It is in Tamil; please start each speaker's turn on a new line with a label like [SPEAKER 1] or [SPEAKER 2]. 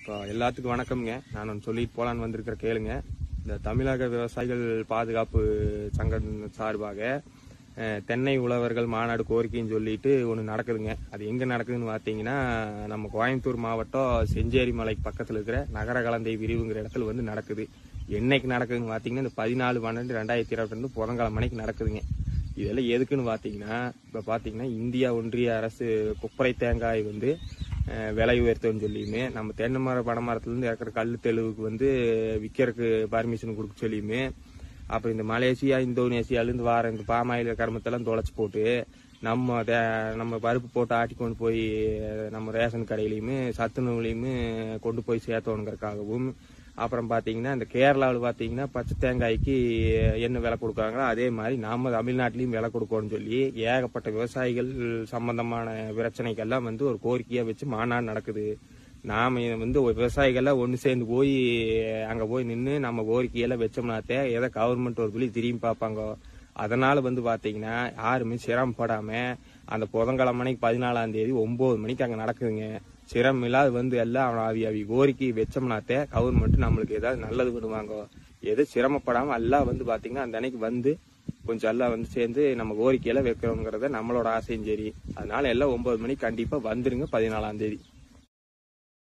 [SPEAKER 1] இப்போ எல்லாத்துக்கும் வணக்கம்ங்க நான் ஒன்று சொல்லிட்டு போலான்னு வந்திருக்கிற கேளுங்க இந்த தமிழக விவசாயிகள் பாதுகாப்பு சங்கம் சார்பாக அஹ், தென்னை உழவர்கள் மாநாடு கோரிக்கைன்னு சொல்லிட்டு ஒன்று நடக்குதுங்க அது எங்கே நடக்குதுன்னு பார்த்தீங்கன்னா நம்ம கோயம்புத்தூர் மாவட்டம் செஞ்சேரி மலைக்கு பக்கத்தில் இருக்கிற நகர கலந்தை விரிவுங்கிற இடத்துல வந்து நடக்குது என்னைக்கு நடக்குதுன்னு பார்த்தீங்கன்னா இந்த பதினாலு பன்னெண்டு ரெண்டாயிரத்தி இருபத்தி ரெண்டு புதன்கிழமை மணிக்கு நடக்குதுங்க இதெல்லாம் எதுக்குன்னு பார்த்தீங்கன்னா இப்போ பார்த்தீங்கன்னா இந்தியா ஒன்றிய அரசு குப்பரை தேங்காய் வந்து அஹ், விலை உயர்த்தன்னு சொல்லியுமே நம்ம தென்னை மர பனை மரத்துலேருந்து இறக்குற கல் தெளிவுக்கு வந்து விற்கிறதுக்கு பர்மிஷன் கொடுக்க சொல்லியுமே அப்புறம் இந்த மலேசியா இந்தோனேசியாலேருந்து வர இந்த பாமாயில் கருமத்தெல்லாம் தொலைச்சி போட்டு நம்ம தே- நம்ம பருப்பு போட்டு ஆட்டி கொண்டு போய் நம்ம ரேஷன் கடையிலையுமே சத்துணவுலையுமே கொண்டு போய் சேர்த்தோணுங்கிறதுக்காகவும் அப்புறம் பார்த்தீங்கன்னா இந்த கேரளாவில் பார்த்தீங்கன்னா பச்சை தேங்காய்க்கு என்ன விலை கொடுக்குறாங்களோ அதே மாதிரி நாம தமிழ்நாட்டிலையும் விலை கொடுக்கணும்னு சொல்லி ஏகப்பட்ட விவசாயிகள் சம்பந்தமான பிரச்சனைக்கெல்லாம் வந்து ஒரு கோரிக்கையாக வச்சு மாநாடு நடக்குது நாம இதை வந்து ஒரு விவசாயிகள்லாம் ஒன்று சேர்ந்து போய் அங்கே போய் நின்று நம்ம கோரிக்கையெல்லாம் வச்சோம்னாத்தே ஏதோ கவர்மெண்ட் ஒரு புள்ளி திரும்பி பார்ப்பாங்க அதனால வந்து பாத்தீங்கன்னா யாருமே சிரமப்படாம அந்த புதன்கிழமை மணிக்கு பதினாலாம் தேதி ஒன்பது மணிக்கு அங்க நடக்குதுங்க சிரமம் இல்லாத வந்து எல்லாம் அவன் அவி அவி கோரிக்கை வச்சோம்னாத்தே கவர்மெண்ட் நம்மளுக்கு ஏதாவது நல்லது பண்ணுவாங்க எது சிரமப்படாம எல்லாம் வந்து பாத்தீங்கன்னா அந்த அன்னைக்கு வந்து கொஞ்சம் எல்லாம் வந்து சேர்ந்து நம்ம கோரிக்கையெல்லாம் வைக்கிறோங்கிறத நம்மளோட ஆசையும் சரி அதனால எல்லாம் ஒன்பது மணிக்கு கண்டிப்பா வந்துருங்க பதினாலாம் தேதி